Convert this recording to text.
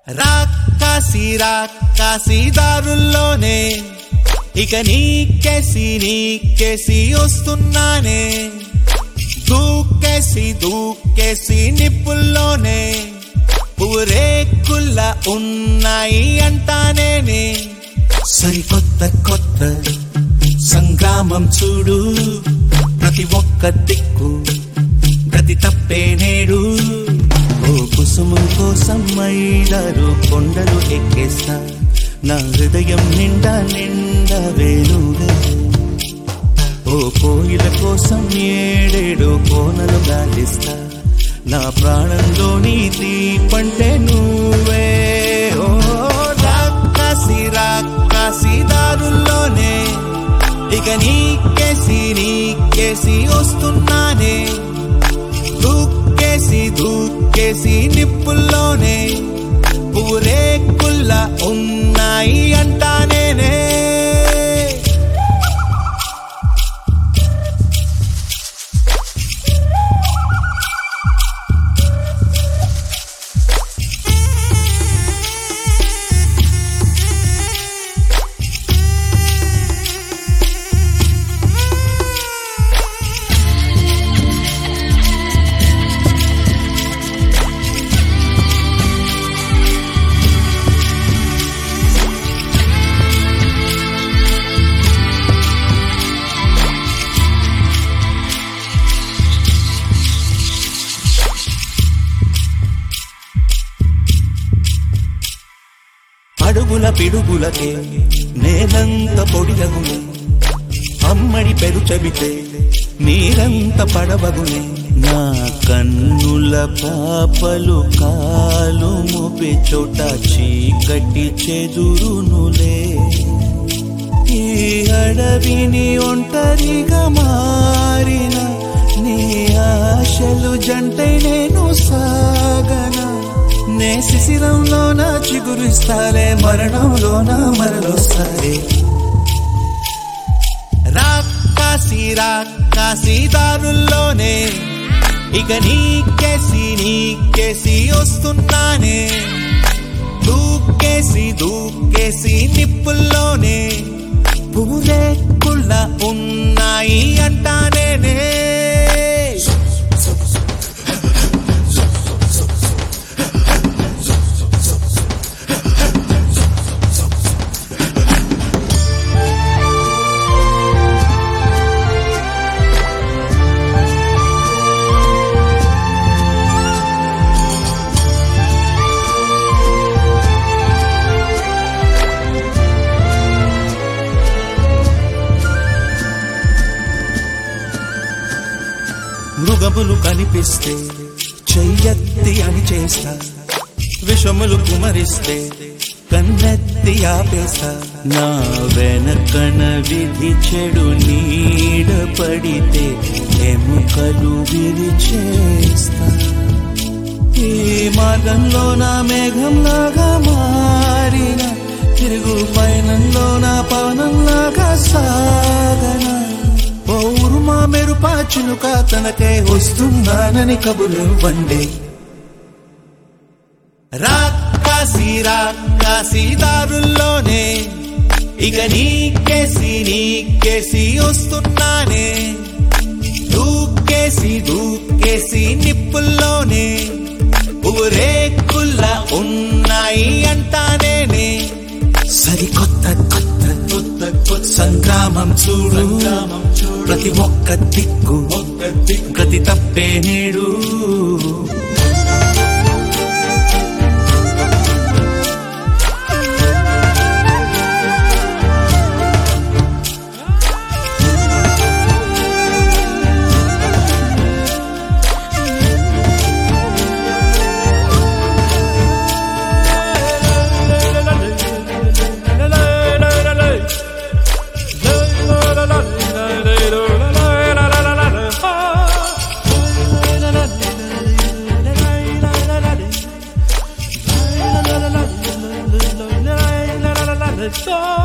రాకాసి రాకాసి దారుల్లోనే ఇక నీకేసి నీకేసి వస్తున్నానే దూకేసి దూకేసి నిప్పుల్లోనే ఊరేకుల్ల ఉన్నాయి అంటానేనే సరికొత్త కొత్త సంగ్రామం చూడు ప్రతి ఒక్క దిక్కు ప్రతి తప్పే నేడు ఓ కుసుమం కోసం మైలారు కొండలు ఎక్కేస్తా నా హృదయం నిండా నిండా వేణుగా ఓ కోయిల కోసం ఏడేడు కోనలు గాలిస్తా నా ప్రాణంలోని దీపంటే నువ్వే ఓ రాకాసి రాకాసి దారుల్లోనే ఇక నీకేసి నీకేసి వస్తున్నానే దూకేసి దూకేసి నిప్పుల్లోనే ఊరేకుల్లా ఉన్నాయి అంటానేనే అడుగుల పిడుగులకే నేలంత పొడిగగునే అమ్మడి పెరు చెబితే నీరంత పడవగునే నా కన్నుల పాపలు కాలు మోపే చోట చీకటి చెదురునులే ఈ అడవిని ఒంటరిగా మారిన నీ ఆశలు జంటై నేను సాగనా నే శిశిరంలోన చిగురిస్తాలే మరణంలోన మరలొస్తాలే రాకాసి రాకాసి దారుల్లోనే ఇక నీకేసి నీకేసి వస్తున్నానే దూకేసి దూకేసి నిప్పుల్లోనే పూరేకుళ్ళ ఉన్నాయి అంటానేనే మృగములు కనిపిస్తే చెయ్యెత్తి అని చేస్తా విషములు కుమరిస్తే కన్నెత్తి ఆపేస్తా నా వెనకన విధి చెడు నీడ పడితే ఎముకలు విరిచేస్తా ఈ మార్గంలో నా మేఘంలాగా మారిన తిరుగు పయనంలో నా పవనంలాగా సాగన ఓ ఉరుమా మెరుపా చినుక తనకే వస్తున్నానని కబురు వండే రాకాసి రాకాసి దారుల్లోనే ఇక నీకేసి నీకేసి వస్తున్నానే దూకేసి దూకేసి నిప్పుల్లోనే ఊరేకుల్లా ఉన్నాయి అంటానేనే సరికొత్త కొత్త కొత్త కొత్త సంగ్రామం చూడు ప్రతి ఒక్క దిక్కు ప్రతి తప్పే నేడు Oh